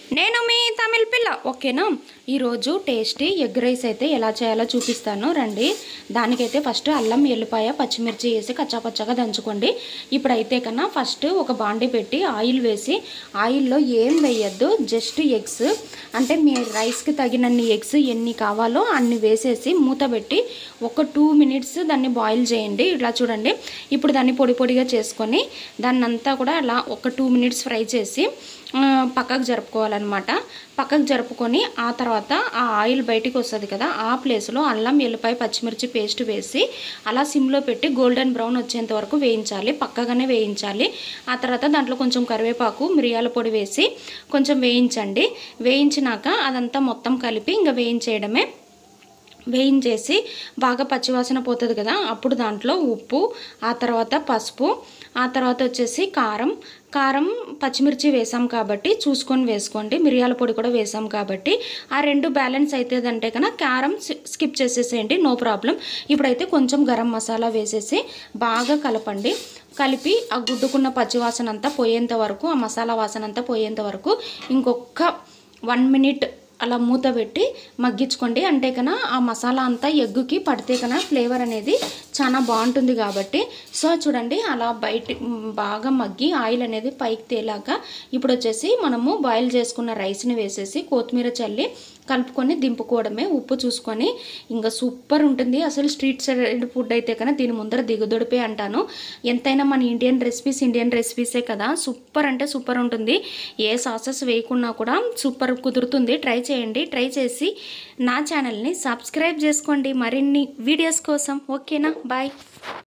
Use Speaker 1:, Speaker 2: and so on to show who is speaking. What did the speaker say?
Speaker 1: నేను మీ తమిళ పిల్ల ఓకేనా ఈరోజు టేస్టీ ఎగ్ రైస్ అయితే ఎలా చేయాలో చూపిస్తాను రండి దానికైతే ఫస్ట్ అల్లం ఎల్లిపాయ పచ్చిమిర్చి వేసి కచ్చాపచ్చాగా దంచుకోండి ఇప్పుడైతే కన్నా ఫస్ట్ ఒక బాండి పెట్టి ఆయిల్ వేసి ఆయిల్లో ఏం వేయద్దు జస్ట్ ఎగ్స్ అంటే మీ రైస్కి తగినన్ని ఎగ్స్ ఎన్ని కావాలో అన్ని వేసేసి మూత పెట్టి ఒక టూ మినిట్స్ దాన్ని బాయిల్ చేయండి ఇలా చూడండి ఇప్పుడు దాన్ని పొడి పొడిగా చేసుకొని దాన్ని అంతా కూడా అలా ఒక టూ మినిట్స్ ఫ్రై చేసి ఆ, పక్కకు జరుపుకోవాలన్నమాట పక్కకు జరుపుకొని ఆ తర్వాత ఆ ఆయిల్ బయటికి వస్తుంది కదా ఆ ప్లేస్లో అల్లం ఎల్లిపాయ పచ్చిమిర్చి పేస్ట్ వేసి అలా సిమ్లో పెట్టి గోల్డెన్ బ్రౌన్ వచ్చేంత వరకు వేయించాలి పక్కగానే వేయించాలి ఆ తర్వాత దాంట్లో కొంచెం కరివేపాకు మిరియాల పొడి వేసి కొంచెం వేయించండి వేయించినాక అదంతా మొత్తం కలిపి ఇంకా వేయించేయడమే వేయించేసి బాగా పచ్చివాసన పోతుంది కదా అప్పుడు దాంట్లో ఉప్పు ఆ తర్వాత పసుపు ఆ తర్వాత వచ్చేసి కారం కారం పచ్చిమిర్చి వేసాం కాబట్టి చూసుకొని వేసుకోండి మిరియాల పొడి కూడా వేసాం కాబట్టి ఆ రెండు బ్యాలెన్స్ అవుతుందంటే కనుక కారం సి- స్కిప్ చేసేసేయండి నో ప్రాబ్లం ఇప్పుడైతే కొంచెం గరం మసాలా వేసేసి బాగా కలపండి కలిపి ఆ గుడ్డుకున్న పచ్చివాసన అంతా పోయేంత వరకు ఆ మసాలా వాసన అంతా పోయేంత వరకు ఇంకొక వన్ మినిట్ అలా మూత పెట్టి మగ్గించుకోండి అంటే కన్నా ఆ మసాలా అంతా ఎగ్గుకి పడితే కన్నా ఫ్లేవర్ అనేది చాలా బాగుంటుంది కాబట్టి సో చూడండి అలా బయట బాగా మగ్గి ఆయిల్ అనేది పైకి తేలాక ఇప్పుడు వచ్చేసి మనము బాయిల్ చేసుకున్న రైస్ని వేసేసి కొత్తిమీర చల్లి కలుపుకొని దింపుకోవడమే ఉప్పు చూసుకొని ఇంకా సూపర్ ఉంటుంది అసలు స్ట్రీట్ సైడ్ ఫుడ్ అయితే కన్నా దీని ముందర దిగుదొడిపే అంటాను ఎంతైనా మన ఇండియన్ రెసిపీస్ ఇండియన్ రెసిపీసే కదా సూపర్ అంటే సూపర్ ఉంటుంది ఏ సాసెస్ వేయకున్నా కూడా సూపర్ కుదురుతుంది ట్రై చేయండి ట్రై చేసి నా ఛానల్ని సబ్స్క్రైబ్ చేసుకోండి మరిన్ని వీడియోస్ కోసం ఓకేనా బాయ్